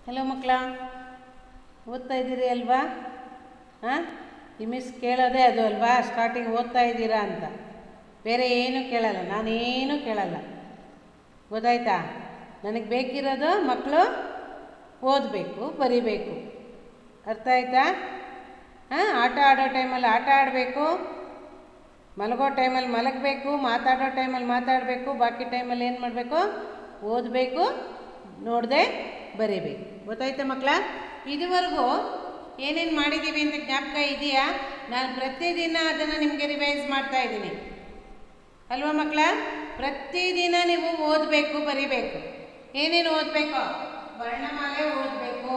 Hello ಮಕ್ಕಳ ಓದ್ತಾ ಇದ್ದೀರಿ ಅಲ್ವಾ ಹಾಂ ಈ ಮಿಸ್ ಕೇಳೋದೇ ಅದು ಅಲ್ವಾ ಸ್ಟಾರ್ಟಿಂಗ್ ಓದ್ತಾ ಇದ್ದೀರಾ ಅಂತ ಬೇರೆ ಏನೂ ಕೇಳಲ್ಲ ನಾನೇನು ಕೇಳಲ್ಲ ಗೊತ್ತಾಯ್ತಾ ನನಗೆ ಬೇಕಿರೋದು ಮಕ್ಕಳು ಓದಬೇಕು ಬರಿಬೇಕು ಅರ್ಥ ಆಯ್ತಾ ಹಾಂ ಆಟ ಆಡೋ ಟೈಮಲ್ಲಿ ಆಟ ಆಡಬೇಕು ಮಲಗೋ ಟೈಮಲ್ಲಿ ಮಲಗಬೇಕು ಮಾತಾಡೋ ಟೈಮಲ್ಲಿ ಮಾತಾಡಬೇಕು ಬಾಕಿ ಟೈಮಲ್ಲಿ ಏನು ಮಾಡಬೇಕು ಓದಬೇಕು ನೋಡದೆ ಬರೀಬೇಕು ಗೊತ್ತಾಯ್ತಾ ಮಕ್ಕಳ ಇದುವರೆಗೂ ಏನೇನು ಮಾಡಿದ್ದೀವಿ ಅಂತ ಜ್ಞಾಪಕ ಇದೆಯಾ ನಾನು ಪ್ರತಿದಿನ ಅದನ್ನು ನಿಮಗೆ ರಿವೈಸ್ ಮಾಡ್ತಾ ಇದ್ದೀನಿ ಅಲ್ವಾ ಮಕ್ಕಳ ಪ್ರತಿದಿನ ನೀವು ಓದಬೇಕು ಬರಿಬೇಕು ಏನೇನು ಓದಬೇಕು ವರ್ಣಮಾಲೆ ಓದಬೇಕು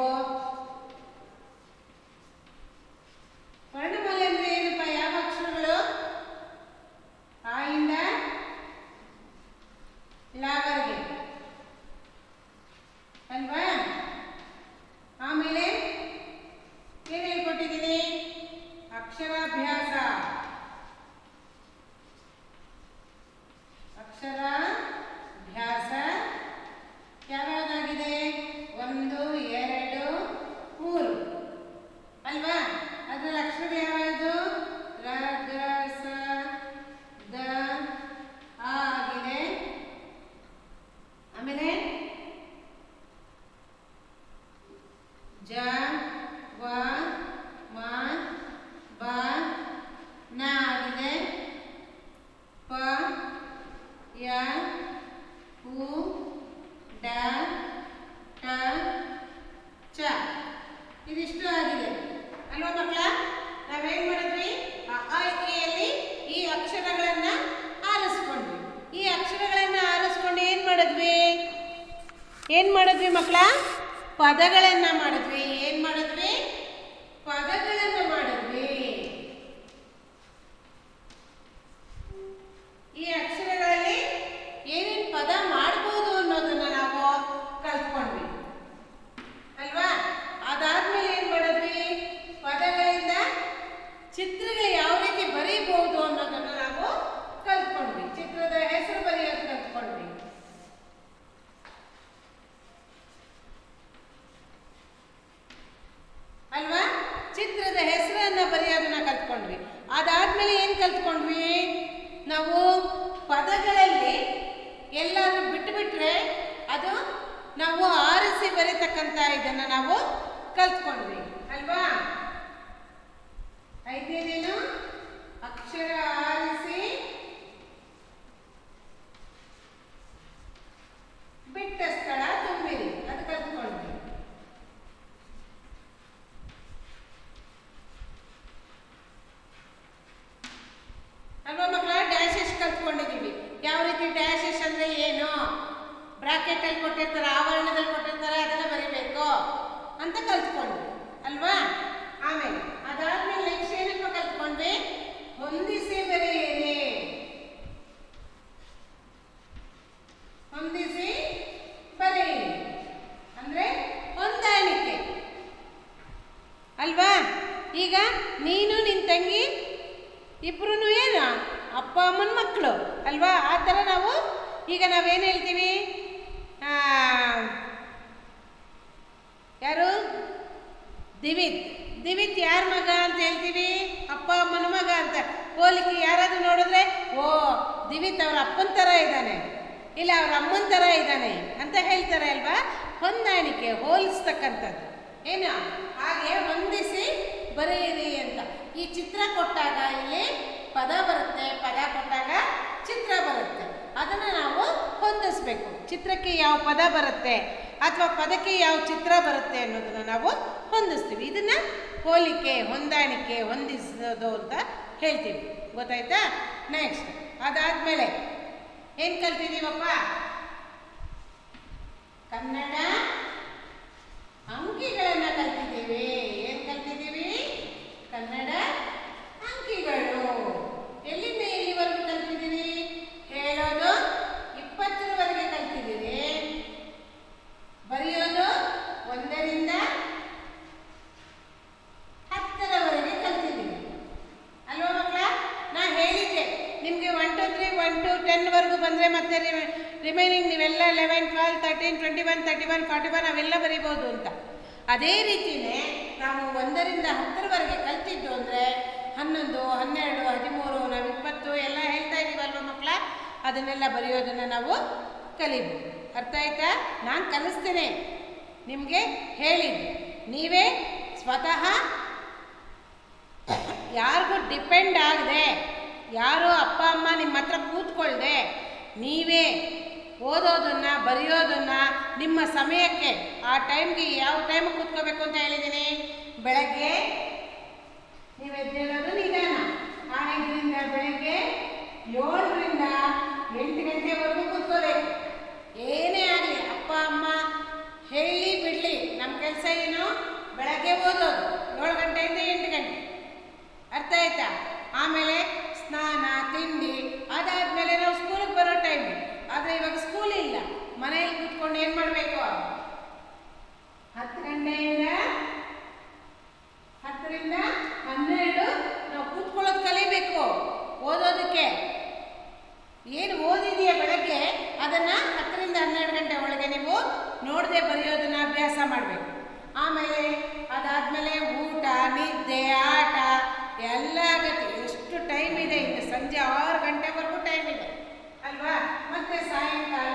ವರ್ಣಮಾಲೆ ಅಂದರೆ ಏನಪ್ಪ ಯಾವ ಅಕ್ಷರಗಳು ಆ ಇಂದ ಲಾವರೆಗೆ ಅಲ್ವಾ ಆಮೇಲೆ ಏನು ಹೇಳ್ಕೊಟ್ಟಿದ್ದೀನಿ ಅಕ್ಷರಾಭ್ಯಾಸ ಅಕ್ಷರಾಭ್ಯಾಸ ಯಾವ್ಯಾವ್ದಾಗಿದೆ ಒಂದು ಎರಡು ಮೂರು ಅಲ್ವಾ ಅದ್ರಲ್ಲಿ ಅಕ್ಷರ ಯಾವ್ಯಾವುದು ರ ಗ ಸ ದ ಆ ಆಗಿದೆ ಆಮೇಲೆ ಜ ವ ಮ ಬ ನ ಆಗಿದೆ ಪ ಯ ಉ ಡ ಟ ಚ ಇದಿಷ್ಟು ಆಗಿದೆ ಅಲ್ವಾ ಮಕ್ಕಳ ನಾವೇನ್ ಮಾಡಿದ್ವಿ ಅ, ಆ, ಇ, ಯಲ್ಲಿ ಈ ಅಕ್ಷರಗಳನ್ನ ಆರಿಸ್ಕೊಂಡ್ವಿ ಈ ಅಕ್ಷರಗಳನ್ನ ಆರಿಸ್ಕೊಂಡು ಏನ್ ಮಾಡಿದ್ವಿ ಏನ್ ಮಾಡಿದ್ವಿ ಮಕ್ಕಳ ಪದಗಳನ್ನ ಮಾಡಿದ್ವಿ ಏನ್ ಮಾಡಿದ್ವಿ ಪದಗಳನ್ನ ಮಾಡಿದ್ವಿ ಈ ಅಕ್ಷರಗಳಲ್ಲಿ ಏನೇನ್ ಪದ ಮಾಡ್ಬೋದು ಅನ್ನೋದನ್ನ ನಾವು ಕಲ್ತ್ಕೊಂಡ್ವಿ ಅಲ್ವಾ ಅದಾದ್ಮೇಲೆ ಏನ್ ಮಾಡಿದ್ವಿ ಪದಗಳಿಂದ ಚಿತ್ರಗಳು ಯಾವ ರೀತಿ ಬರೀಬಹುದು ಅನ್ನೋದನ್ನ ನಾವು ಕಲ್ತ್ಕೊಂಡ್ವಿ ಚಿತ್ರದ ಹೆಸರು ಬರೆಯೋದು ಕಲ್ತ್ಕೊಂಡ್ವಿ ಅಲ್ವಾ ಚಿತ್ರದ ಹೆಸರನ್ನ ಬರೆಯೋದನ್ನ ಕಲ್ತ್ಕೊಂಡ್ವಿ ಅದಾದ್ಮೇಲೆ ಏನ್ ಕಲ್ತ್ಕೊಂಡ್ವಿ ನಾವು ಪದಗಳಲ್ಲಿ ಎಲ್ಲಾದ್ರೂ ಬಿಟ್ಟು ಬಿಟ್ರೆ ಅದು ನಾವು ಆರಿಸಿ ಬರೀತಕ್ಕಂತ ಇದನ್ನ ನಾವು ಕಲ್ತ್ಕೊಂಡ್ವಿ ಅಲ್ವಾ ಐದನೇದೇನು ಅಕ್ಷರ ಆರಿಸಿ ಬಿಟ್ಟ ಸ್ಥಳ ತುಂಬಿರಿ ಅದು ಕಲ್ತ್ಕೊಂಡ್ವಿ ಅಲ್ವಾ ಮಕ್ಕಳ ಡ್ಯಾಶಸ್ ಕಲ್ತ್ಕೊಂಡಿದೀವಿ ಯಾವ ರೀತಿ ಡ್ಯಾಶಸ್ ಅಂದ್ರೆ ಏನು ಬ್ರಾಕೆಟ್ ಅಲ್ಲಿ ಕೊಟ್ಟಿರ್ತಾರೆ ಆವರಣದಲ್ಲಿ ಕೊಟ್ಟಿರ್ತಾರೆ ಅದನ್ನ ಬರಿಬೇಕು ಅಂತ ಕಲ್ತ್ಕೊಂಡ್ವಿ ಅಲ್ವಾ ಆಮೇಲೆ ಅದಾದ್ಮೇಲೆ ನೆಕ್ಸ್ಟ್ ಏನಪ್ಪ ಕಲ್ತ್ಕೊಂಡ್ವಿ ಹೊಂದಿಸಿ ಬರೆಯಿರಿ ಹೊಂದಿಸಿ ಬರೆಯಿರಿ ಅಂದ್ರೆ ಹೊಂದಾಣಿಕೆ ಅಲ್ವಾ ಈಗ ನೀನು ನಿನ್ನ ತಂಗಿ ಇಬ್ರು ಏನು ಅಪ್ಪ ಅಮ್ಮನ ಮಕ್ಕಳು ಅಲ್ವಾ ಆ ಥರ ನಾವು ಈಗ ನಾವೇನು ಹೇಳ್ತೀವಿ ಆ, ಯಾರು ದಿವಿತ್ ದಿವಿತ್ ಯಾರ ಮಗ ಅಂತ ಹೇಳ್ತೀವಿ ಅಪ್ಪ ಅಮ್ಮನ ಮಗ ಅಂತ ಹೋಲಿಕೆ ಯಾರಾದ್ರೂ ನೋಡಿದ್ರೆ ಓ ದಿವಿತ್ ಅವ್ರ ಅಪ್ಪನ ಥರ ಇದ್ದಾನೆ ಇಲ್ಲ ಅವ್ರ ಅಮ್ಮನ ಥರ ಇದ್ದಾನೆ ಅಂತ ಹೇಳ್ತಾರೆ ಅಲ್ವಾ ಹೊಂದಾಣಿಕೆ ಹೋಲಿಸ್ತಕ್ಕಂಥದ್ದು ಏನು ಹಾಗೆ ಹೊಂದಿಸಿ ಬರೆಯಿರಿ ಅಂತ ಈ ಚಿತ್ರ ಕೊಟ್ಟಾಗ ಇಲ್ಲಿ ಪದ ಬರುತ್ತೆ ಪದ ಕೊಟ್ಟಾಗ ಚಿತ್ರ ಬರುತ್ತೆ ಅದನ್ನು ನಾವು ಹೊಂದಿಸ್ಬೇಕು ಚಿತ್ರಕ್ಕೆ ಯಾವ ಪದ ಬರುತ್ತೆ ಅಥವಾ ಪದಕ್ಕೆ ಯಾವ ಚಿತ್ರ ಬರುತ್ತೆ ಅನ್ನೋದನ್ನ ನಾವು ಹೊಂದಿಸ್ತೀವಿ ಇದನ್ನ ಹೋಲಿಕೆ ಹೊಂದಾಣಿಕೆ ಹೊಂದಿಸೋದು ಅಂತ ಹೇಳ್ತೀವಿ ಗೊತ್ತಾಯ್ತಾ ನೆಕ್ಸ್ಟ್ ಅದಾದ್ಮೇಲೆ ಏನು ಕಲ್ತಿದ್ದೀವಪ್ಪ ಕನ್ನಡ ಅಂಕಿಗಳನ್ನ ಕಲ್ತಿದ್ದೀವಿ ಏನ್ ಕಲ್ತಿದ್ದೀವಿ ಕನ್ನಡ ಅಂಕಿಗಳು ಎಲ್ಲಿಂದ ಎಲ್ಲಿವರೆಗೂ ಕಲ್ತಿದ್ದೀವಿ ಹೇಳೋದು ಇಪ್ಪತ್ತರವರೆಗೆ ಕಲ್ತಿದ್ದೀರಿ ಬರೆಯೋದು ಒಂದರಿಂದ ಹತ್ತರವರೆಗೆ ಕಲ್ತಿದ್ದೀವಿ ಅಲ್ವಾ ಮಕ್ಕಳ ನಾ ಹೇಳಿದ್ದೆ ನಿಮಗೆ one two three one two ಟೆನ್ವರೆಗೂ ಬಂದರೆ ಮತ್ತೆ ರಿಮೈನಿಂಗ್ ನೀವೆಲ್ಲ eleven twelve thirteen twenty one thirty one ಅಲ್ವಾ ನಾವೆಲ್ಲ ಬರಿಬೋದು ಅಂತ ಅದೇ ರೀತಿಯೇ ನಾವು ಒಂದರಿಂದ ಹತ್ತರವರೆಗೆ ಕಲ್ತಿದ್ದು ಅಂದರೆ ಹನ್ನೊಂದು ಹನ್ನೆರಡು ಹದಿಮೂರು ನಾವು ಇಪ್ಪತ್ತು ಎಲ್ಲ ಹೇಳ್ತಾ ಇದ್ದೀವಲ್ವ ಮಕ್ಕಳ ಅದನ್ನೆಲ್ಲ ಬರೆಯೋದನ್ನು ನಾವು ಕಲಿಬೋದು ಅರ್ಥ ಆಯ್ತಾ ನಾನು ಕಲಿಸ್ತೇನೆ ನಿಮಗೆ ಹೇಳಿದ್ದು ನೀವೇ ಸ್ವತಃ ಯಾರಿಗೂ ಡಿಪೆಂಡ್ ಆಗದೆ ಯಾರು ಅಪ್ಪ ಅಮ್ಮ ನಿಮ್ಮ ಹತ್ರ ಕೂತ್ಕೊಳ್ದೆ ನೀವೇ ಓದೋದನ್ನು ಬರೆಯೋದನ್ನು ನಿಮ್ಮ ಸಮಯಕ್ಕೆ ಆ ಟೈಮ್ಗೆ ಯಾವ ಟೈಮಿಗೆ ಕೂತ್ಕೋಬೇಕು ಅಂತ ಹೇಳಿದ್ದೀನಿ ಬೆಳಗ್ಗೆ ನೀವು ಎದ್ದೇಳೋದು ನಿಧಾನ ಐದರಿಂದ ಬೆಳಗ್ಗೆ ಏಳರಿಂದ ಎಂಟು ಗಂಟೆವರೆಗೂ ಕೂತ್ಕೋಬೇಕು ಏನೇ ಆಗಲಿ ಅಪ್ಪ ಅಮ್ಮ ಹೇಳಿ ಬಿಡಲಿ ನಮ್ಮ ಕೆಲಸ ಏನು ಬೆಳಗ್ಗೆ ಓದೋದು ಏಳು ಗಂಟೆಯಿಂದ ಎಂಟು ಗಂಟೆ ಅರ್ಥ ಆಯ್ತಾ ಆಮೇಲೆ ಸ್ನಾನ ತಿಂಡಿ ಅದಾದಮೇಲೆ ನಾವು ಸ್ಕೂಲಿಗೆ ಬರೋ ಟೈಮ್ ಆದರೆ ಇವಾಗ ಸ್ಕೂಲ್ ಇಲ್ಲ ಮನೆಯಲ್ಲಿ ಕೂತ್ಕೊಂಡು ಏನು ಮಾಡಬೇಕು ಹತ್ತು ಗಂಟೆಯಿಂದ ಹತ್ತರಿಂದ ಹನ್ನೆರಡು ನಾವು ಕೂತ್ಕೊಳ್ಳೋದು ಕಲಿಬೇಕು ಓದೋದಕ್ಕೆ ಏನು ಓದಿದೆಯಾ ಬೆಳಗ್ಗೆ ಅದನ್ನು ಹತ್ತರಿಂದ ಹನ್ನೆರಡು ಗಂಟೆ ಒಳಗೆ ನೀವು ನೋಡದೆ ಬರೆಯೋದನ್ನ ಅಭ್ಯಾಸ ಮಾಡಬೇಕು ಆಮೇಲೆ ಅದಾದಮೇಲೆ ಊಟ ನಿದ್ದೆ ಆಟ ಎಲ್ಲ ಆಗತ್ತೆ ಎಷ್ಟು ಟೈಮ್ ಇದೆ ಇನ್ನು ಸಂಜೆ ಆರು ಗಂಟೆವರೆಗೂ ಟೈಮ್ ಇದೆ ಅಲ್ವಾ ಮತ್ತೆ ಸಾಯಂಕಾಲ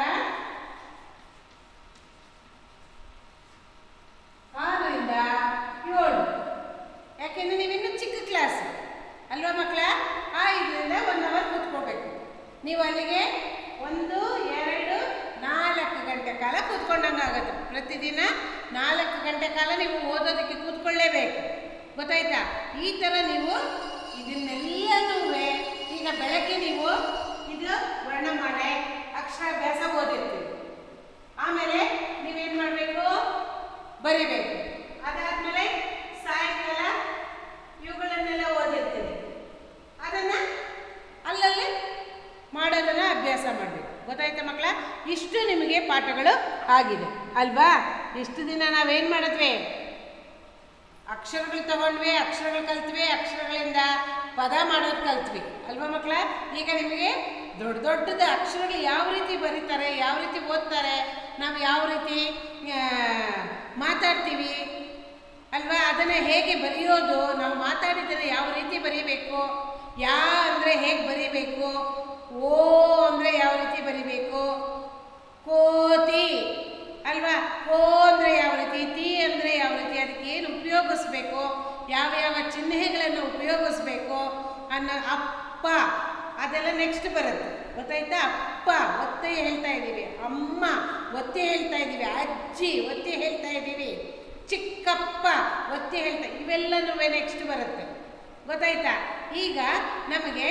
ಆರರಿಂದ ಏಳು ಯಾಕೆಂದ್ರೆ ನೀವಿನ್ನೂ ಚಿಕ್ಕ ಕ್ಲಾಸ್ ಅಲ್ವಾ ಮಕ್ಕಳ ಐದರಿಂದ ಒನ್ ಅವರ್ ಕೂತ್ಕೋಬೇಕು ನೀವು ಅಲ್ಲಿಗೆ ಒಂದು ಎರಡು ನಾಲ್ಕು ಗಂಟೆ ಕಾಲ ಕೂತ್ಕೊಂಡಂಗೆ ಆಗುತ್ತೆ ಪ್ರತಿದಿನ ನಾಲ್ಕು ಗಂಟೆ ಕಾಲ ನೀವು ಓದೋದಕ್ಕೆ ಕೂತ್ಕೊಳ್ಳೇಬೇಕು ಗೊತ್ತಾಯ್ತಾ ಈ ಥರ ನೀವು ಇದನ್ನೆಲ್ಲನೂ ಈಗ ಬೆಳಗ್ಗೆ ನೀವು ಇದು ವರ್ಣಮಾಲೆ ಅಕ್ಷರಾಭ್ಯಾಸ ಓದಿರ್ತೀವಿ ಆಮೇಲೆ ನೀವೇನು ಮಾಡಬೇಕು ಬರಿಬೇಕು ಅದಾದಮೇಲೆ ಸಾಯಂಕಾಲ ಇವುಗಳನ್ನೆಲ್ಲ ಓದಿರ್ತೀವಿ ಅದನ್ನು ಅಲ್ಲಲ್ಲಿ ಮಾಡೋದನ್ನು ಅಭ್ಯಾಸ ಮಾಡಬೇಕು ಗೊತ್ತಾಯ್ತಾ ಮಕ್ಕಳ ಇಷ್ಟು ನಿಮಗೆ ಪಾಠಗಳು ಆಗಿದೆ ಅಲ್ವಾ ಇಷ್ಟು ದಿನ ನಾವೇನು ಮಾಡಿದ್ವಿ ಅಕ್ಷರಗಳು ತಗೊಂಡ್ವಿ ಅಕ್ಷರಗಳು ಕಲ್ತ್ವಿ ಅಕ್ಷರಗಳಿಂದ ಪದ ಮಾಡೋದು ಕಲ್ತ್ವಿ ಅಲ್ವಾ ಮಕ್ಕಳ ಈಗ ನಿಮಗೆ ದೊಡ್ಡ ದೊಡ್ಡದ ಅಕ್ಷರಗಳು ಯಾವ ರೀತಿ ಬರೀತಾರೆ ಯಾವ ರೀತಿ ಓದ್ತಾರೆ ನಾವು ಯಾವ ರೀತಿ ಆ, ಮಾತಾಡ್ತೀವಿ ಅಲ್ವಾ ಅದನ್ನು ಹೇಗೆ ಬರೆಯೋದು ನಾವು ಮಾತಾಡಿದರೆ ಯಾವ ರೀತಿ ಬರೀಬೇಕು ಯಾ ಅಂದರೆ ಹೇಗೆ ಬರೀಬೇಕು ಓ ಅಂದರೆ ಯಾವ ರೀತಿ ಬರೀಬೇಕು ಕೋತಿ ಅಲ್ವಾ ಕೋ ಅಂದರೆ ಯಾವ ರೀತಿ ತಿ ಅಂದರೆ ಯಾವ ರೀತಿ ಅದಕ್ಕೆ ಏನು ಉಪಯೋಗಿಸ್ಬೇಕು ಯಾವ ಯಾವ ಚಿಹ್ನೆಗಳನ್ನು ಉಪಯೋಗಿಸ್ಬೇಕು ಅನ್ನೋ ಅಪ್ಪ ಅದೆಲ್ಲ ನೆಕ್ಸ್ಟ್ ಬರುತ್ತೆ ಗೊತ್ತಾಯ್ತಾ ಅಪ್ಪ ಒತ್ತೆ ಹೇಳ್ತಾ ಇದ್ದೀವಿ ಅಮ್ಮ ಒತ್ತಿ ಹೇಳ್ತಾ ಇದ್ದೀವಿ ಅಜ್ಜಿ ಒತ್ತಿ ಹೇಳ್ತಾ ಇದ್ದೀವಿ ಚಿಕ್ಕಪ್ಪ ಒತ್ತಿ ಹೇಳ್ತಾ ಇವೆಲ್ಲನೂ ನೆಕ್ಸ್ಟ್ ಬರುತ್ತೆ ಗೊತ್ತಾಯ್ತಾ ಈಗ ನಮಗೆ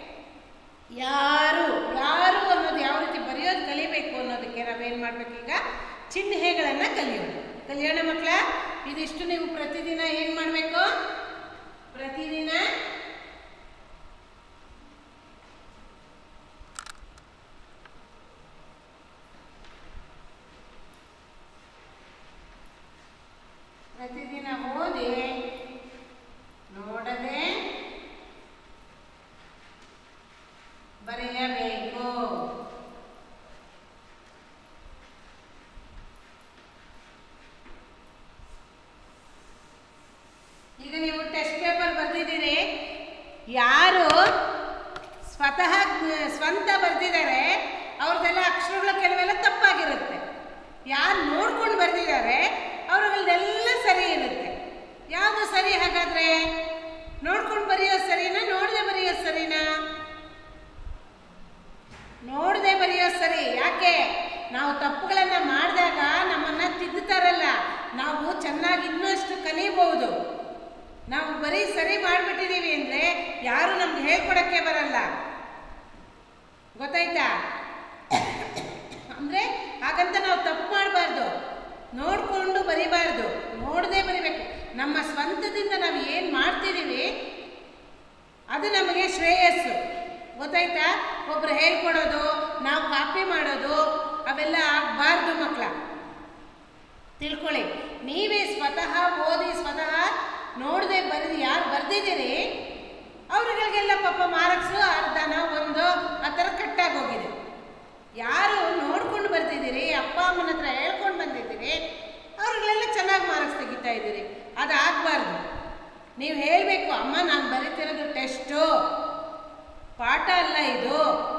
ಯಾರು ಯಾರು ಅನ್ನೋದು ಯಾವ ರೀತಿ ಬರೆಯೋದು ಕಲಿಬೇಕು ಅನ್ನೋದಕ್ಕೆ ನಾವೇನು ಮಾಡಬೇಕೀಗ ಚಿಹ್ನೆಗಳನ್ನು ಕಲಿಯೋಣ ಕಲಿಯೋಣ ಮಕ್ಕಳ ಇದಿಷ್ಟು ನೀವು ಪ್ರತಿದಿನ ಏನು ಮಾಡಬೇಕು ಪ್ರತಿದಿನ ಪ್ರತಿದಿನ ಓದಿ ನೋಡದೆ ಬರೆಯಬೇಕು ಈಗ ನೀವು ಟೆಸ್ಟ್ ಪೇಪರ್ ಬರೆದಿದ್ದೀರಿ ಯಾರು ಸ್ವತಃ ಜ್ಞ- ಸ್ವಂತ ಬರೆದಿದ್ದಾರೆ ಅವ್ರದ್ದೆಲ್ಲ ಅಕ್ಷರಗಳ ಕೆಲವೆಲ್ಲ ತಪ್ಪಾಗಿರುತ್ತೆ ಯಾರು ನೋಡ್ಕೊಂಡು ಬರೆದಿದ್ದಾರೆ ಅವ್ರಗಳದೆಲ್ಲ ಸರಿ ಇರುತ್ತೆ ಯಾವುದು ಸರಿ ಹಾಗಾದ್ರೆ ನೋಡ್ಕೊಂಡು ಬರೆಯೋದು ಸರಿನಾ ನೋಡದೆ ಬರೆಯೋದು ಸರಿನಾ ನೋಡದೆ ಬರೆಯೋದು ಸರಿ ಯಾಕೆ ನಾವು ತಪ್ಪುಗಳನ್ನು ಮಾಡಿದಾಗ ನಮ್ಮನ್ನ ತಿದ್ದುತ್ತಾರಲ್ಲ ನಾವು ಚೆನ್ನಾಗಿ ಇನ್ನಷ್ಟು ಕಲಿಬಹುದು ನಾವು ಬರೀ ಸರಿ ಮಾಡಿಬಿಟ್ಟಿದ್ದೀವಿ ಅಂದರೆ ಯಾರು ನಮ್ಗೆ ಹೇಳ್ಕೊಡಕ್ಕೆ ಬರಲ್ಲ ಗೊತ್ತಾಯ್ತಾ ಅಂದರೆ ಹಾಗಂತ ನಾವು ತಪ್ಪು ಮಾಡಬಾರ್ದು ನೋಡಿಕೊಂಡು ಬರಿಬಾರ್ದು ನೋಡದೆ ಬರಿಬೇಕು ನಮ್ಮ ಸ್ವಂತದಿಂದ ನಾವು ಏನು ಮಾಡ್ತಿದ್ದೀವಿ ಅದು ನಮಗೆ ಶ್ರೇಯಸ್ಸು ಗೊತ್ತಾಯ್ತಾ ಒಬ್ರು ಹೇಳ್ಕೊಡೋದು ನಾವು ಕಾಪಿ ಮಾಡೋದು ಅವೆಲ್ಲ ಆಗಬಾರ್ದು ಮಕ್ಕಳ ತಿಳ್ಕೊಳ್ಳಿ ನೀವೇ ಸ್ವತಃ ಓದಿ ಸ್ವತಃ ನೋಡದೆ ಬರೆದು ಯಾರು ಬರೆದಿದ್ದೀರಿ ಅವ್ರಿಗೆಲ್ಲ ಪಾಪ ಮಾರ್ಕ್ಸು ಅರ್ಧನ ಒಂದು ಆ ಥರ ಕಟ್ಟಾಗಿ ಹೋಗಿದೆ ಯಾರು ನೋಡ್ಕೊಂಡು ಬರ್ತಿದ್ದೀರಿ ಅಪ್ಪ ಅಮ್ಮನ ಹತ್ರ ಹೇಳ್ಕೊಂಡು ಬಂದಿದ್ದೀರಿ ಇದ್ದೀರಿ ಅವ್ರಿಗೆಲ್ಲ ಚೆನ್ನಾಗಿ ಮಾರ್ಕ್ಸ್ ತೆಗಿತಾ ಇದ್ದೀರಿ ಅದು ಆಗಬಾರ್ದು ನೀವು ಹೇಳಬೇಕು ಅಮ್ಮ ನಾನು ಬರೀತಿರೋದು ಟೆಸ್ಟು ಪಾಠ ಅಲ್ಲ ಇದು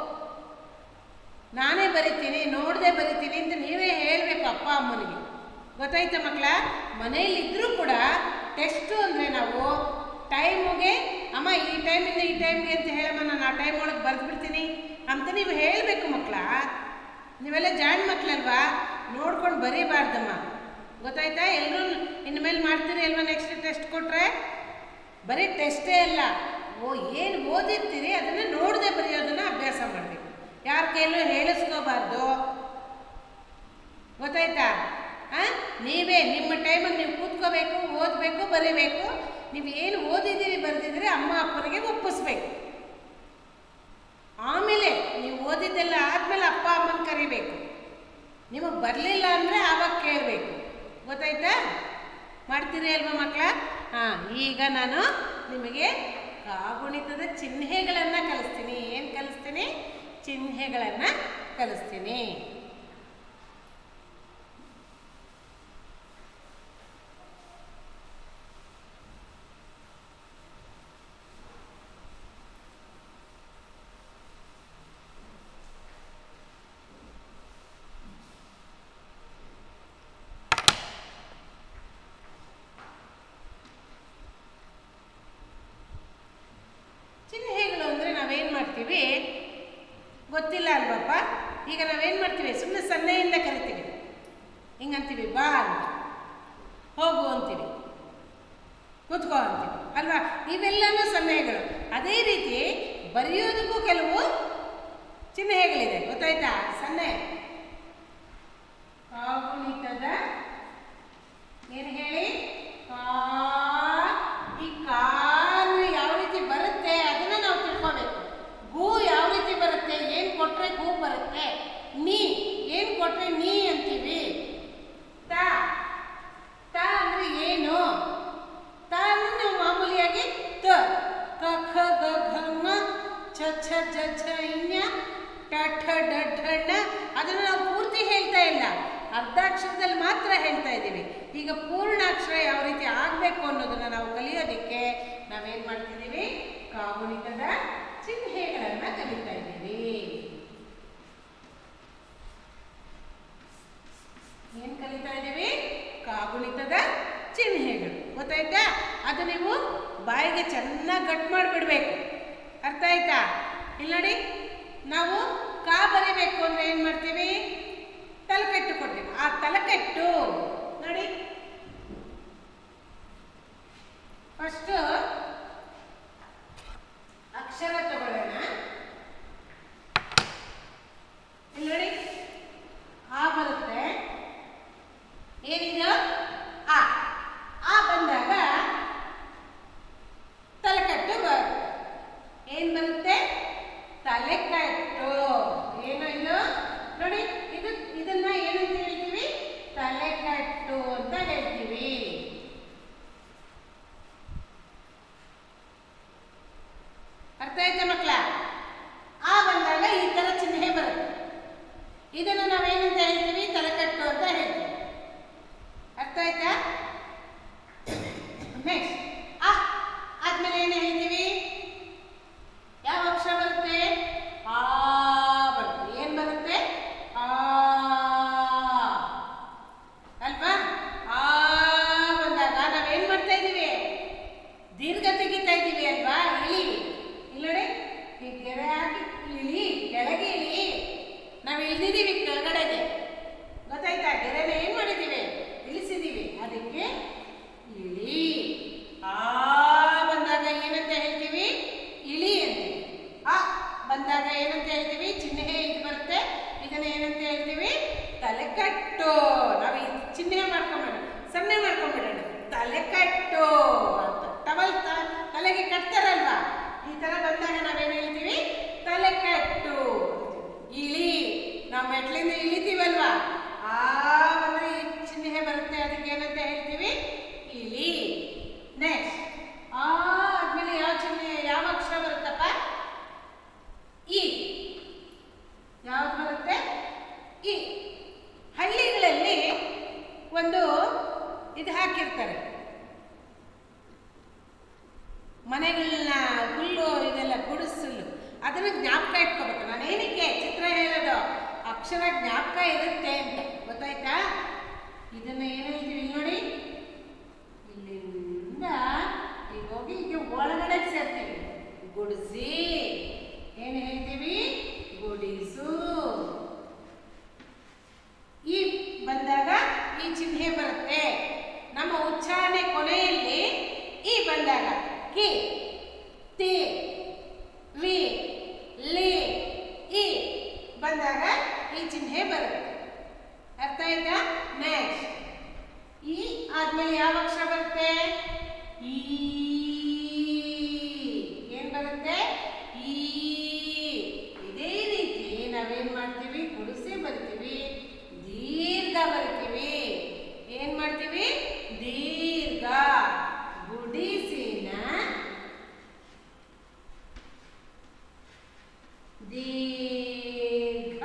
ನಾನೇ ಬರಿತೀನಿ ನೋಡದೆ ಬರಿತೀನಿ ಅಂತ ನೀವೇ ಹೇಳಬೇಕು ಅಪ್ಪ ಅಮ್ಮನಿಗೆ ಗೊತ್ತಾಯ್ತಾ ಮಕ್ಕಳ ಮನೆಯಲ್ಲಿ ಇದ್ದರೂ ಕೂಡ ಟೆಸ್ಟು ಅಂದರೆ ನಾವು ಟೈಮಿಗೆ ಅಮ್ಮ ಈ ಟೈಮಿಂದ ಈ ಟೈಮ್ಗೆ ಅಂತ ಹೇಳಮ್ಮ ನಾನು ಆ ಟೈಮ್ ಒಳಗೆ ಬರೆದ್ಬಿಡ್ತೀನಿ ಅಂತ ನೀವು ಹೇಳಬೇಕು ಮಕ್ಕಳ ನೀವೆಲ್ಲ ಜಾಣ್ ಮಕ್ಕಳಲ್ವಾ ನೋಡ್ಕೊಂಡು ಬರೀಬಾರ್ದಮ್ಮ ಗೊತ್ತಾಯ್ತಾ ಎಲ್ಲರೂ ಇನ್ನು ಮೇಲೆ ಮಾಡ್ತೀರಿ ಅಲ್ವಾ ನೆಕ್ಸ್ಟ್ ಟೆಸ್ಟ್ ಕೊಟ್ಟರೆ ಬರೀ ಟೆಸ್ಟೇ ಅಲ್ಲ ಓ ಏನು ಓದಿರ್ತೀರಿ ಅದನ್ನು ನೋಡದೆ ಬರೆಯೋದನ್ನು ಅಭ್ಯಾಸ ಮಾಡಬೇಕು ಯಾರ ಕೈಲೂ ಹೇಳಿಸ್ಕೋಬಾರ್ದು ಗೊತ್ತಾಯ್ತಾ ಆ? ನೀವೇ ನಿಮ್ಮ ಟೈಮಲ್ಲಿ ನೀವು ಕೂತ್ಕೋಬೇಕು ಓದಬೇಕು ಬರೀಬೇಕು ನೀವು ಏನು ಓದಿದ್ದೀರಿ ಬರೆದಿದ್ದೀರಿ ಅಮ್ಮ ಅಪ್ಪನಿಗೆ ಒಪ್ಪಿಸ್ಬೇಕು ಆಮೇಲೆ ನೀವು ಓದಿದ್ದೆಲ್ಲ ಆದಮೇಲೆ ಅಪ್ಪ ಅಮ್ಮನ ಕರಿಬೇಕು ನಿಮಗೆ ಬರಲಿಲ್ಲ ಅಂದರೆ ಆವಾಗ ಕೇಳಬೇಕು ಗೊತ್ತಾಯ್ತಾ ಮಾಡ್ತೀರಿ ಅಲ್ವಾ ಮಕ್ಕಳ ಹಾಂ ಈಗ ನಾನು ನಿಮಗೆ ಕಾಗುಣಿತದ ಚಿಹ್ನೆಗಳನ್ನು ಕಲಿಸ್ತೀನಿ ಏನು ಕಲಿಸ್ತೀನಿ ಚಿಹ್ನೆಗಳನ್ನು ಕಲಿಸ್ತೀನಿ ಚಿಹ್ನೆಗಳು ಅಂದರೆ ನಾವೇನು ಮಾಡ್ತೀವಿ ಗೊತ್ತಿಲ್ಲ ಅಲ್ವಪ್ಪ ಈಗ ನಾವೇನು ಮಾಡ್ತೀವಿ ಸುಮ್ಮನೆ ಸನ್ನೆಯಿಂದ ಕರಿತೀವಿ ಹಿಂಗಂತೀವಿ ಬಾ ಅಂತ ಹೋಗು ಅಂತೀವಿ ಕೂತ್ಕೋ ಅಂತೀವಿ ಅಲ್ವಾ ಇವೆಲ್ಲನೂ ಸನ್ನೆಗಳು ಅದೇ ರೀತಿ ಬರೆಯೋದಕ್ಕೂ ಕೆಲವು ಚಿಹ್ನೆಗಳಿದೆ ಗೊತ್ತಾಯ್ತಾ ಸನ್ನೆ ಕಾಗುಣಿತದ ಏನು ಹೇಳಿ ಕಾ ಈ ಕಾಲು ಯಾವ ರೀತಿ ಬರುತ್ತೆ ಅದನ್ನ ನಾವು ತಿಳ್ಕೋಬೇಕು ಗು ಯಾವ ರೀತಿ ಬರುತ್ತೆ ಏನು ಕೊಟ್ರೆ ಗು ಬರುತ್ತೆ ನೀ ಏನು ಕೊಟ್ರೆ ನೀ ಅಂತೀವಿ ತ ತ ಅಂದ್ರೆ ಏನು ತ ಅಂದ್ರೆ ನಾವು ಮಾಮೂಲಿಯಾಗಿ ತ ಕ ಖ ಗ ಘ ङ ಛ ಛ ಜ ಝ ಞ ಟ ಠ ಡ ಢ ಣ ಅದನ್ನು ನಾವು ಪೂರ್ತಿ ಹೇಳ್ತಾ ಇಲ್ಲ ಅರ್ಧಾಕ್ಷರದಲ್ಲಿ ಮಾತ್ರ ಹೇಳ್ತಾ ಇದ್ದೀವಿ ಈಗ ಪೂರ್ಣಾಕ್ಷರ ಯಾವ ರೀತಿ ಆಗಬೇಕು ಅನ್ನೋದನ್ನ ನಾವು ಕಲಿಯೋದಕ್ಕೆ ನಾವೇನು ಮಾಡ್ತಿದ್ದೀವಿ ಕಾಗುಣಿತದ ಚಿಹ್ನೆಗಳನ್ನು ಕಲಿತಾ ಇದ್ದೀವಿ ಏನು ಕಲಿತಾ ಇದ್ದೀವಿ ಕಾಗುಣಿತದ ಚಿಹ್ನೆಗಳು ಗೊತ್ತಾಯ್ತಾ ಅದು ನೀವು ಬಾಯಿಗೆ ಚೆನ್ನಾಗಿ ಗಟ್ ಮಾಡಿಬಿಡ್ಬೇಕು ಅರ್ಥ ಆಯ್ತಾ ಇಲ್ಲಿ ನೋಡಿ ನಾವು ಕಾ ಬರಿಬೇಕು ಅಂದ್ರೆ ಏನು ಮಾಡ್ತೀವಿ ತಲಕೆಟ್ಟು ಕೊಡ್ತೀವಿ ಆ ತಲಕೆಟ್ಟು ನೋಡಿ ಫಸ್ಟು ಅಕ್ಷರ ತಗೊಳ್ಳೋಣ ಇಲ್ಲಿ ನೋಡಿ ಆ ಬರುತ್ತೆ ಏನಿದು ಆ ಆ ಬಂದಾಗ ತಲೆಕಟ್ಟು ಬರುತ್ತೆ ಏನ್ ಬರುತ್ತೆ ತಲೆಕಟ್ಟು ಏನು ಇದು ನೋಡಿ ಇದು ಇದನ್ನ ಏನಂತ ಹೇಳ್ತೀವಿ ತಲೆಕಟ್ಟು ಅಂತ ಹೇಳ್ತೀವಿ ಅರ್ಥ ಆಯ್ತಾ ಮಕ್ಕಳ ಆ ಬಂದಾಗ ಈ ತರ ಚಿಹ್ನೆ ಬರುತ್ತೆ ಇದನ್ನು ನಾವೇನಂತ ಹೇಳ್ತೀವಿ ತಲೆಕಟ್ಟು ಅಂತ ಹೇಳ್ತೀವಿ ಅರ್ಥ ಆಯ್ತಾ ನೆಕ್ಸ್ಟ್ ಆ ಆದ್ಮೇಲೆ ಏನು ಹೇಳ್ತೀವಿ ಯಾವ ಅಕ್ಷರ ಬರುತ್ತೆ ಆ ಬರುತ್ತೆ ಏನ್ ಬರುತ್ತೆ ಆ ಅಲ್ವಾ ಆ ಇದು ಹಾಕಿರ್ತಾರೆ ಮನೆಗಳನ್ನ ಹುಲ್ಲು ಇದೆಲ್ಲ ಗುಡಿಸಲು ಅದನ್ನು ಜ್ಞಾಪಕ ಇಟ್ಕೋಬೇಕು ನಾನು ಏನಕ್ಕೆ ಚಿತ್ರ ಹೇಳೋದು ಅಕ್ಷರ ಜ್ಞಾಪಕ ಇರುತ್ತೆ ಅಂತ ಗೊತ್ತಾಯ್ತಾ ಇದನ್ನ ಏನು ಹೇಳ್ತೀವಿ ಇಲ್ಲಿ ನೋಡಿ ಇಲ್ಲಿಂದ ಈಗ ಹೋಗಿ ಈಗ ಒಳಗಡೆ ಸೇರ್ತೀವಿ ಗುಡಿಸಿ ಏನು ಹೇಳ್ತೀವಿ ಗುಡಿಸು ಈ ಬಂದಾಗ ಈ ಚಿಹ್ನೆ ಬರುತ್ತೆ ನಮ್ಮ ಉಚ್ಚಾರಣೆ ಕೊನೆಯಲ್ಲಿ ಈ ಬಂದಾಗ ಕಿ ತಿ ರಿ ಲಿ ಈ ಬಂದಾಗ ಈ ಚಿಹ್ನೆ ಬರುತ್ತೆ ಅರ್ಥ ಆಯ್ತಾ ನೆಕ್ಸ್ಟ್ ಈ ಆದ್ಮೇಲೆ ಯಾವ ಅಕ್ಷರ ಬರುತ್ತೆ ಈ ಏನ್ ಬರುತ್ತೆ ಈ ಇದೇ ರೀತಿ ನಾವೇನ್ ಮಾಡ್ತೀವಿ ಗುಡಿಸಿ ಬರ್ತೀವಿ ದೀರ್ಘ ಬರ್ತೀವಿ ಏನ್ ಮಾಡ್ತೀವಿ ದೀರ್ಘ ಗುಡಿಸಿನ ದೀರ್ಘ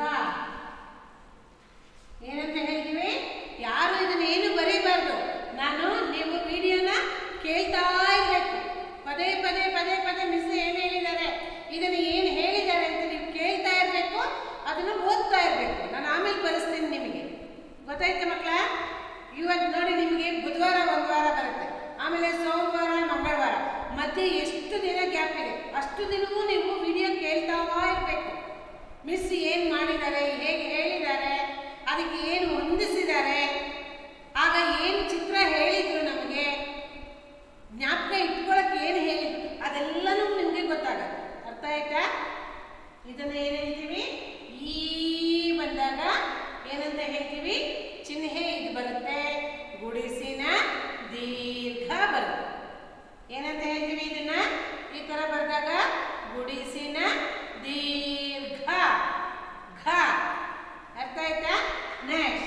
ಏನಂತ ಹೇಳ್ತೀವಿ ಯಾರು ಇದನ್ನ ಏನು ಬರೀಬಾರ್ದು ನಾನು ನೀವು ವಿಡಿಯೋನ ಕೇಳ್ತಾ ಇರಬೇಕು ಪದೇ ಪದೇ ಪದೇ ಪದೇ ಮಿಸ್ ಏನು ಹೇಳಿದ್ದಾರೆ ಇದನ್ನ ಏನು ಹೇಳಿದ್ದಾರೆ ಅಂತ ನೀವು ಕೇಳ್ತಾ ಇರಬೇಕು ಅದನ್ನು ಓದ್ತಾ ಇರಬೇಕು ನಾನು ಆಮೇಲೆ ಬರೆಸ್ತೀನಿ ನಿಮಗೆ ಗೊತ್ತಾಯ್ತಾ ಮಕ್ಕಳ ಇವತ್ತು ನೋಡಿ ನಿಮಗೆ ಬುಧವಾರ ಒಂದು ವಾರ ಬರುತ್ತೆ ಆಮೇಲೆ ಸೋಮವಾರ ಮಂಗಳವಾರ ಮಧ್ಯೆ ಎಷ್ಟು ದಿನ ಗ್ಯಾಪ್ ಇದೆ ಅಷ್ಟು ದಿನವೂ ನೀವು ವಿಡಿಯೋ ಕೇಳ್ತಾ ಇರಬೇಕು ಮಿಸ್ ಏನು ಮಾಡಿದ್ದಾರೆ ಹೇಗೆ ಹೇಳಿದ್ದಾರೆ ಅದಕ್ಕೆ ಏನು ಹೊಂದಿಸಿದ್ದಾರೆ ಆಗ ಏನು ಚಿತ್ರ ಹೇಳಿದ್ರು ನಮಗೆ ಜ್ಞಾಪಕ ಇಟ್ಕೊಳಕ್ಕೆ ಏನು ಹೇಳಿದ್ರು ಅದೆಲ್ಲನೂ ನಿಮಗೆ ಗೊತ್ತಾಗತ್ತೆ ಅರ್ಥ ಆಯ್ತಾ ಇದನ್ನ ಏನು ಹೇಳ್ತೀವಿ ಈ ಬಂದಾಗ ಏನಂತ ಹೇಳ್ತೀವಿ ಚಿಹ್ನೆ ಇದು ಬರುತ್ತೆ ಗುಡಿಸಿನ ದೀರ್ಘ ಬರುತ್ತೆ ಏನಂತ ಹೇಳ್ತೀವಿ ಇದನ್ನ ಈ ತರ ಬರೆದಾಗ ಗುಡಿಸಿನ ದೀರ್ಘ ಘ ಅರ್ಥ ಆಯ್ತಾ ನೆಕ್ಸ್ಟ್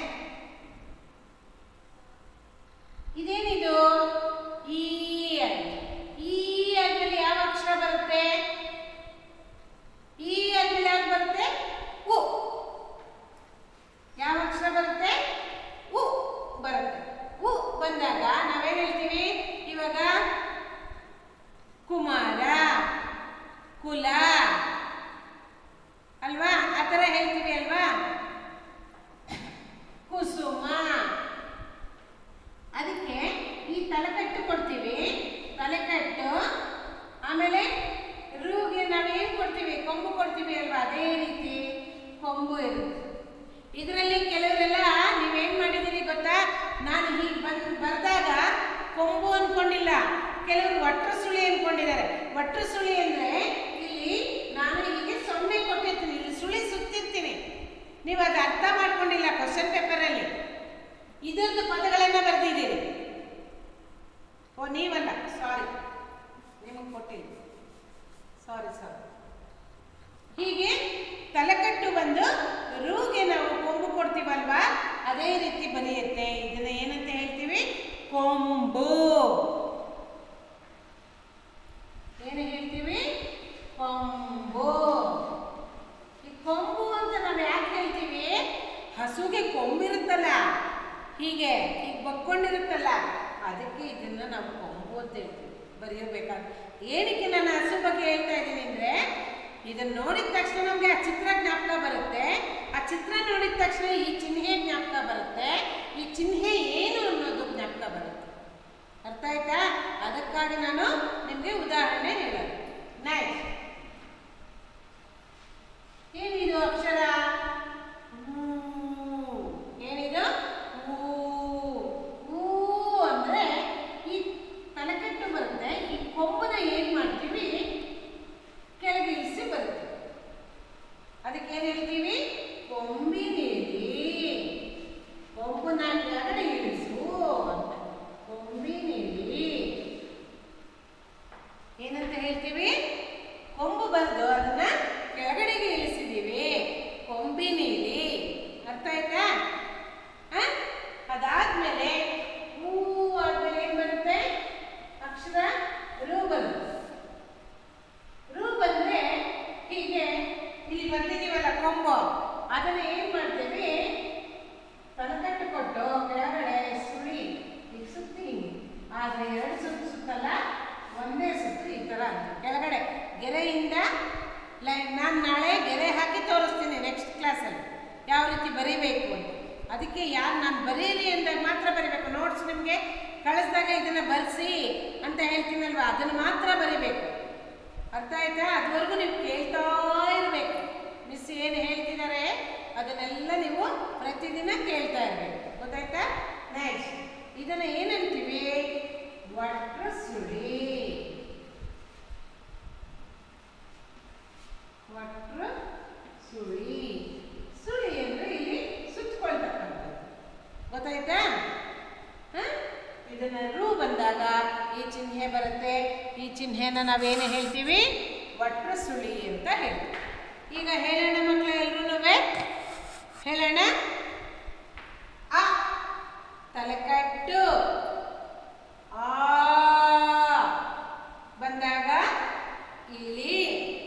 ಇದೇನಿದು ಈ ಅಂತ. ಈ ಆದ್ಮೇಲೆ ಯಾವ ಅಕ್ಷರ ಬರುತ್ತೆ ಈ ಆದ್ಮೇಲೆ ಯಾವ್ದು ಬರುತ್ತೆ ಉ ಯಾವ ಅಕ್ಷರ ಬರುತ್ತೆ ಉ ಬರುತ್ತೆ ಉ ಬಂದಾಗ ನಾವೇನ್ ಹೇಳ್ತೀವಿ ಇವಾಗ ಕುಮಾರ ಕುಲ ಅಲ್ವಾ ಆ ಥರ ಹೇಳ್ತೀವಿ ಅಲ್ವಾ ಕುಸುಮ ಅದಕ್ಕೆ ಈ ತಲೆಕಟ್ಟು ಕೊಡ್ತೀವಿ ತಲೆಕಟ್ಟು ಆಮೇಲೆ ರೂಗೆ ನಾವೇನು ಕೊಡ್ತೀವಿ ಕೊಂಬು ಕೊಡ್ತೀವಿ ಅಲ್ವಾ ಅದೇ ರೀತಿ ಕೊಂಬು ಇರುತ್ತೆ ಇದರಲ್ಲಿ ಕೆಲವರೆಲ್ಲ ನೀವೇನು ಮಾಡಿದ್ದೀರಿ ಗೊತ್ತಾ ನಾನು ಹೀಗೆ ಬಂದು ಬರೆದಾಗ ಕೊಂಬು ಅನ್ಕೊಂಡಿಲ್ಲ ಕೆಲವರು ಒಟ್ರ ಸುಳಿ ಅನ್ಕೊಂಡಿದ್ದಾರೆ ಒಟ್ರ ಸುಳಿ ಅಂದರೆ ಇಲ್ಲಿ ನಾನು ಹೀಗೆ ಸೊನ್ನೆ ಕೊಟ್ಟಿರ್ತೀನಿ ಇಲ್ಲಿ ಸುಳಿ ಸುತ್ತಿರ್ತೀನಿ ನೀವು ಅದು ಅರ್ಥ ಮಾಡ್ಕೊಂಡಿಲ್ಲ ಕ್ವಶನ್ ಪೇಪರಲ್ಲಿ ಇದರದ್ದು ಪದಗಳನ್ನು ಬರೆದಿದ್ದೀರಿ ಓ ನೀವಲ್ಲ ಸಾರಿ ನಿಮಗೆ ಕೊಟ್ಟಿಲ್ಲ ಸಾರಿ ಸಾರಿ ಹೀಗೆ ತಲೆಕಟ್ಟು ಬಂದು ರೂಗೆ ನಾವು ಕೊಂಬು ಕೊಡ್ತೀವಲ್ವಾ ಅದೇ ರೀತಿ ಬರೆಯುತ್ತೆ ಇದನ್ನ ಏನಂತ ಹೇಳ್ತೀವಿ ಕೊಂಬು ಏನು ಹೇಳ್ತೀವಿ ಕೊಂಬು ಈ ಕೊಂಬು ಅಂತ ನಾವು ಯಾಕೆ ಹೇಳ್ತೀವಿ ಹಸುಗೆ ಕೊಂಬಿರುತ್ತಲ್ಲ ಹೀಗೆ ಹೀಗೆ ಬಕ್ಕೊಂಡಿರುತ್ತಲ್ಲ ಅದಕ್ಕೆ ಇದನ್ನ ನಾವು ಕೊಂಬು ಅಂತ ಹೇಳ್ತೀವಿ ಬರೆಯಬೇಕಾದ್ರೆ ಏನಕ್ಕೆ ನಾನು ಹಸು ಬಗ್ಗೆ ಹೇಳ್ತಾ ಇದ್ದೀನಿ ಅಂದರೆ ಇದನ್ನ ನೋಡಿದ ತಕ್ಷಣ ನಮಗೆ ಆ ಚಿತ್ರ ಜ್ಞಾಪಕ ಬರುತ್ತೆ ಆ ಚಿತ್ರ ನೋಡಿದ ತಕ್ಷಣ ಈ ಚಿಹ್ನೆ ಜ್ಞಾಪಕ ಬರುತ್ತೆ ಈ ಚಿಹ್ನೆ ಏನು ಅನ್ನೋದು ಜ್ಞಾಪಕ ಬರುತ್ತೆ ಅರ್ಥ ಆಯ್ತಾ ಅದಕ್ಕಾಗಿ ನಾನು ನಿಮಗೆ ಉದಾಹರಣೆ ಹೇಳೋದು ನೆಕ್ಸ್ಟ್ ಏನಿದು ಅಕ್ಷರ ಊ. ಏನಿದು ಊ. ಊ ಅಂದ್ರೆ ಈ ತಲೆಕಟ್ಟು ಬರುತ್ತೆ ಈ ಕೊಂಬನ ಏನ್ ಮಾಡ್ತೀವಿ ಕೆಳಗೆ ಇಳಿಸಿ ಬರುತ್ತೆ ಅದಕ್ಕೆ ಏನ್ ಹೇಳ್ತೀವಿ ಕೊಂಬಿನೇರಿ ಕೊಂಬನ ಕೆಳಗಡೆ ಇಳಿಸು ನಿಮಗೆ ಕಳಿಸಿದಾಗ ಇದನ್ನ ಬರೆಸಿ ಅಂತ ಹೇಳ್ತೀನಲ್ವಾ ಅದನ್ನು ಮಾತ್ರ ಬರಿಬೇಕು ಅರ್ಥ ಆಯ್ತಾ ಅದುವರೆಗೂ ನೀವು ಕೇಳ್ತಾ ಇರಬೇಕು ಮಿಸ್ ಏನು ಹೇಳ್ತಿದ್ದಾರೆ ಅದನ್ನೆಲ್ಲ ನೀವು ಪ್ರತಿದಿನ ಕೇಳ್ತಾ ಇರಬೇಕು ಗೊತ್ತಾಯ್ತಾ ನೆಕ್ಸ್ಟ್ ಇದನ್ನ ಏನಂತೀವಿ ವಟ್ರ ಸುಳಿ ವಟ್ರ ಸುಳಿ ಸುಳಿ ಅಂದ್ರೆ ಇಲ್ಲಿ ಸುತ್ತಕೊಳ್ತಕ್ಕಂಥದ್ದು ಗೊತ್ತಾಯ್ತಾ ಹ? ಇದನ್ನ ರು ಬಂದಾಗ ಈ ಚಿಹ್ನೆ ಬರುತ್ತೆ ಈ ಚಿಹ್ನೆನ ನಾವೇನು ಹೇಳ್ತೀವಿ ವಟ್ರ ಸುಳಿ ಅಂತ ಹೇಳ್ತೀವಿ ಈಗ ಹೇಳೋಣ ಮಕ್ಕಳ ಎಲ್ರೂ ಹೇಳೋಣ ಅ ತಲೆಕಟ್ಟು ಆ ಬಂದಾಗ ಇಲಿ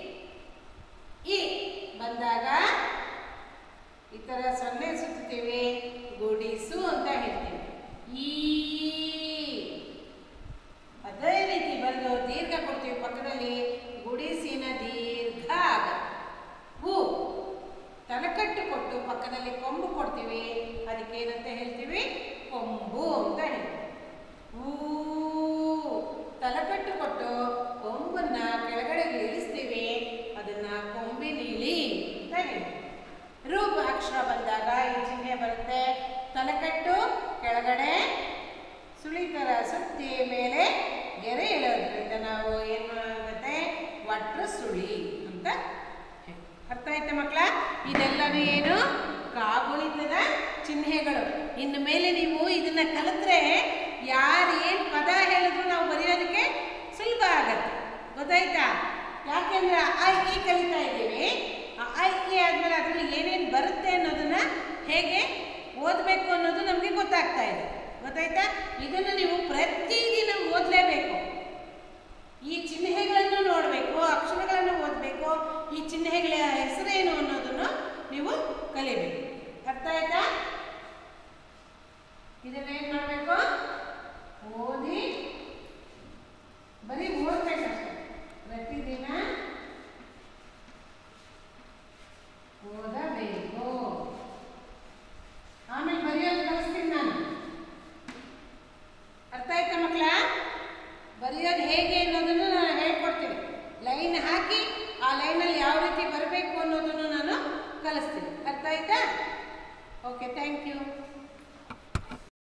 ಇ ಬಂದಾಗ ಈ ಥರ ಸೊನ್ನೆ ಸುತ್ತೀವಿ ಗುಡಿಸು ಅಂತ ಹೇಳ್ತೀವಿ ಈ ಅದೇ ರೀತಿ ಬಂದು ದೀರ್ಘ ಕೊಡ್ತೀವಿ ಪಕ್ಕದಲ್ಲಿ ಗುಡಿಸಿನ ದೀರ್ಘ ಆಗುತ್ತೆ ಹೂ ತಲಕಟ್ಟು ಕೊಟ್ಟು ಪಕ್ಕದಲ್ಲಿ ಕೊಂಬು ಕೊಡ್ತೀವಿ ಅದಕ್ಕೆ ಏನಂತ ಹೇಳ್ತೀವಿ ಕೊಂಬು ಅಂತ ಹೇಳ್ತೀವಿ ಹೂ ತಲಕಟ್ಟು ಕೊಟ್ಟು ಕೊಂಬನ್ನ ಕೆಳಗಡೆ ಇಳಿಸ್ತೀವಿ ಅದನ್ನ ಕೊಂಬಿನಿಳಿ ಅಂತ ಹೇಳ್ತೀವಿ ರೂಪ ಅಕ್ಷರ ಬಂದಾಗ ಈ ಚಿಹ್ನೆ ಬರುತ್ತೆ ತಲೆಕಟ್ಟು ಕೆಳಗಡೆ ಸುಳಿ ಥರ ಸುತ್ತಿ ಮೇಲೆ ಗೆರೆ ಇಳೋದ್ರಿಂದ ನಾವು ಏನು ಆಗುತ್ತೆ ವಟ್ರ ಸುಳಿ ಅಂತ ಹೇಳ್ತೀವಿ. ಅರ್ಥ ಆಯ್ತಾ ಮಕ್ಕಳ ಇದೆಲ್ಲನೂ ಏನು ಕಾಗುಣಿತದ ಚಿಹ್ನೆಗಳು ಇನ್ನು ಮೇಲೆ ನೀವು ಇದನ್ನ ಕಲಿತ್ರೆ ಯಾರು ಏನು ಪದ ಹೇಳಿದ್ರು ನಾವು ಬರೆಯೋದಕ್ಕೆ ಸುಲಭ ಆಗತ್ತೆ ಗೊತ್ತಾಯ್ತಾ ಯಾಕೆಂದ್ರೆ ಐ ಈ ಕಲಿತಾ ಇದ್ದೀವಿ ಆ ಐ ಈ ಆದ್ಮೇಲೆ ಅದರಲ್ಲಿ ಏನೇನು ಬರುತ್ತೆ ಅನ್ನೋದನ್ನ ಹೇಗೆ ಓದಬೇಕು ಅನ್ನೋದು ನಮಗೆ ಗೊತ್ತಾಗ್ತಾ ಇದೆ ಗೊತ್ತಾಯ್ತಾ ಇದನ್ನು ನೀವು ಪ್ರತಿದಿನ ಓದಲೇಬೇಕು ಈ ಚಿಹ್ನೆಗಳನ್ನು ನೋಡಬೇಕು ಅಕ್ಷರಗಳನ್ನು ಓದಬೇಕು ಈ ಚಿಹ್ನೆಗಳ ಹೆಸರೇನು ಅನ್ನೋದನ್ನು ನೀವು ಕಲಿಬೇಕು ಅರ್ಥ ಆಯ್ತಾ ಇದನ್ನೇನು